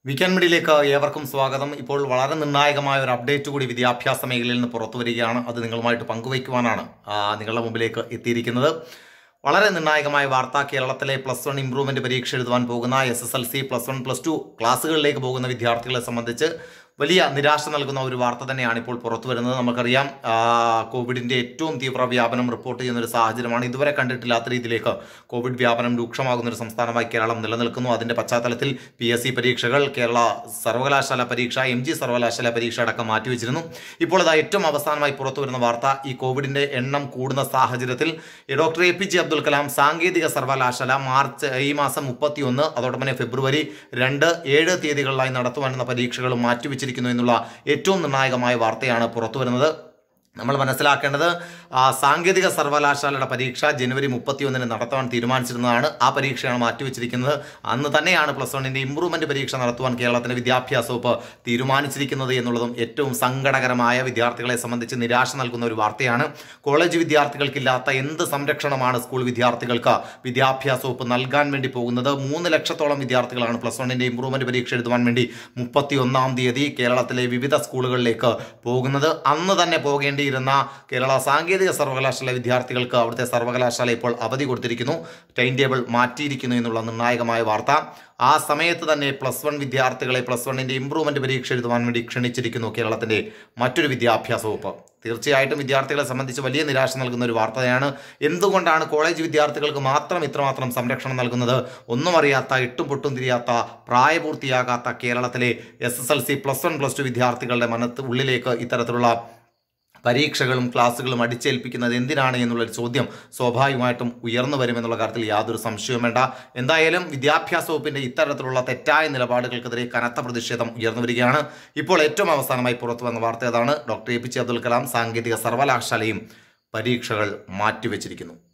weekend മീഡിയയിലേക്ക് ഏവർക്കും സ്വാഗതം ഇപ്പോൾ വളരെ നിർണായകമായ ഒരു അപ്ഡേറ്റ് കൂടി വിദ്യാഭ്യാസ മേഖലയിൽ നിന്ന് പുറത്തു വരികയാണ് അത് നിങ്ങളുമായിട്ട് പങ്കുവയ്ക്കുവാനാണ് ആ, നിങ്ങളുടെ മുമ്പിലേക്ക് എത്തിയിരിക്കുന്നത് വളരെ നിർണായകമായ വാർത്ത കേരളത്തിലെ പ്ലസ് വൺ ഇംപ്രൂവ്മെന്റ് പരീക്ഷ എഴുതുവാൻ പോകുന്ന S S L C plus one plus two ക്ലാസ്സുകളിലേക്ക് പോകുന്ന വിദ്യാർത്ഥികളെ സംബന്ധിച്ച് വലിയ നിരാശ നൽകുന്ന ഒരു വാർത്ത തന്നെയാണ് ഇപ്പോൾ പുറത്തു വരുന്നത് നമുക്കറിയാം ആ, കോവിഡിന്റെ ഏറ്റവും തീവ്ര വ്യാപനം റിപ്പോർട്ട് ചെയ്യുന്ന ഒരു സാഹചര്യമാണ് ഇതുവരെ കണ്ടിട്ടില്ലാത്ത രീതിയിലേക്ക് കോവിഡ് വ്യാപനം രൂക്ഷമാകുന്ന ഒരു സംസ്ഥാനമായി കേരളം നിലനിൽക്കുന്നു അതിന്റെ പശ്ചാത്തലത്തിൽ പി എസ് സി പരീക്ഷകൾ കേരള സർവകലാശാല പരീക്ഷ എം ജി സർവകലാശാല പരീക്ഷ അടക്കം മാറ്റിവെച്ചിരുന്നു ഇപ്പോൾ ഇതാ ഏറ്റവും അവസാനമായി പുറത്തു വരുന്ന വാർത്ത ഈ കോവിഡിന്റെ എണ്ണം കൂടുന്ന സാഹചര്യത്തിൽ ഈ doctor A P J Abdul Kalam സാങ്കേതിക സർവകലാശാല മാർച്ച് ഈ മാസം മുപ്പത്തി ഒന്ന് അതോടൊപ്പം തന്നെ ഫെബ്രുവരി രണ്ട് ഏഴ് തീയതികളിലായി നടത്തുവാനുള്ള പരീക്ഷകൾ മാറ്റിവെച്ചിരിക്കുന്നു എന്നുള്ള ഏറ്റവും നിർണായകമായ വാർത്തയാണ് പുറത്തു വരുന്നത് നമ്മൾ മനസ്സിലാക്കേണ്ടത് ആ, സാങ്കേതിക സർവകലാശാലയുടെ പരീക്ഷ ജനുവരി മുപ്പത്തിയൊന്നിന് നടത്തുവാൻ തീരുമാനിച്ചിരുന്നതാണ് ആ പരീക്ഷയാണ് മാറ്റിവെച്ചിരിക്കുന്നത് അന്ന് തന്നെയാണ് പ്ലസ് വണ്ണിൻ്റെ ഇമ്പ്രൂവ്മെൻറ്റ് പരീക്ഷ നടത്തുവാൻ കേരളത്തിൻ്റെ വിദ്യാഭ്യാസ വകുപ്പ് തീരുമാനിച്ചിരിക്കുന്നത് എന്നുള്ളതും ഏറ്റവും സങ്കടകരമായ വിദ്യാർത്ഥികളെ സംബന്ധിച്ച് നിരാശ നൽകുന്ന ഒരു വാർത്തയാണ് കോളേജ് വിദ്യാർത്ഥികൾക്കില്ലാത്ത എന്ത് സംരക്ഷണമാണ് സ്കൂൾ വിദ്യാർത്ഥികൾക്ക് വിദ്യാഭ്യാസ വകുപ്പ് നൽകാൻ വേണ്ടി പോകുന്നത് മൂന്ന് ലക്ഷത്തോളം വിദ്യാർത്ഥികളാണ് പ്ലസ് വണ്ണിൻ്റെ ഇമ്പ്രൂവ്മെൻറ്റ് പരീക്ഷ എഴുതുവാൻ വേണ്ടി മുപ്പത്തി ഒന്നാം തീയതി കേരളത്തിലെ വിവിധ സ്കൂളുകളിലേക്ക് പോകുന്നത് അന്ന് തന്നെ പോകേണ്ടിയിരുന്ന കേരള സാങ്കേതിക സർവകലാശാല വിദ്യാർത്ഥികൾക്ക് അവിടുത്തെ സർവകലാശാല ഇപ്പോൾ അവധി കൊടുത്തിരിക്കുന്നു ടൈം ടേബിൾ മാറ്റിയിരിക്കുന്നു എന്നുള്ള നിർണായകമായ വാർത്ത ആ സമയത്ത് തന്നെ പ്ലസ് വൺ വിദ്യാർത്ഥികളെ പ്ലസ് വണ്ണിൻ്റെ ഇമ്പ്രൂവ്മെൻറ്റ് പരീക്ഷ എഴുതുവാൻ വേണ്ടി ക്ഷണിച്ചിരിക്കുന്നു കേരളത്തിൻ്റെ മറ്റൊരു വിദ്യാഭ്യാസ വകുപ്പ് തീർച്ചയായിട്ടും വിദ്യാർത്ഥികളെ സംബന്ധിച്ച് വലിയ നിരാശ നൽകുന്ന ഒരു വാർത്തയാണ് എന്തുകൊണ്ടാണ് കോളേജ് വിദ്യാർത്ഥികൾക്ക് മാത്രം ഇത്രമാത്രം സംരക്ഷണം നൽകുന്നത് ഒന്നും അറിയാത്ത എട്ടും പൊട്ടും തിരിയാത്ത പ്രായപൂർത്തിയാകാത്ത കേരളത്തിലെ S S L C plus one plus two വിദ്യാർത്ഥികളുടെ മനത്ത് ഉള്ളിലേക്ക് ഇത്തരത്തിലുള്ള പരീക്ഷകളും ക്ലാസ്സുകളും അടിച്ചേൽപ്പിക്കുന്നത് എന്തിനാണ് എന്നുള്ളൊരു ചോദ്യം സ്വാഭാവികമായിട്ടും ഉയർന്നു വരുമെന്നുള്ള കാര്യത്തിൽ യാതൊരു സംശയവും വേണ്ട എന്തായാലും വിദ്യാഭ്യാസ വകുപ്പിന്റെ ഇത്തരത്തിലുള്ള തെറ്റായ നിലപാടുകൾക്കെതിരെ കനത്ത പ്രതിഷേധം ഉയർന്നു വരികയാണ് ഇപ്പോൾ ഏറ്റവും അവസാനമായി പുറത്തു വന്ന വാർത്ത ഏതാണ് doctor A P J Abdul Kalam സാങ്കേതിക സർവകലാശാലയും പരീക്ഷകൾ മാറ്റിവെച്ചിരിക്കുന്നു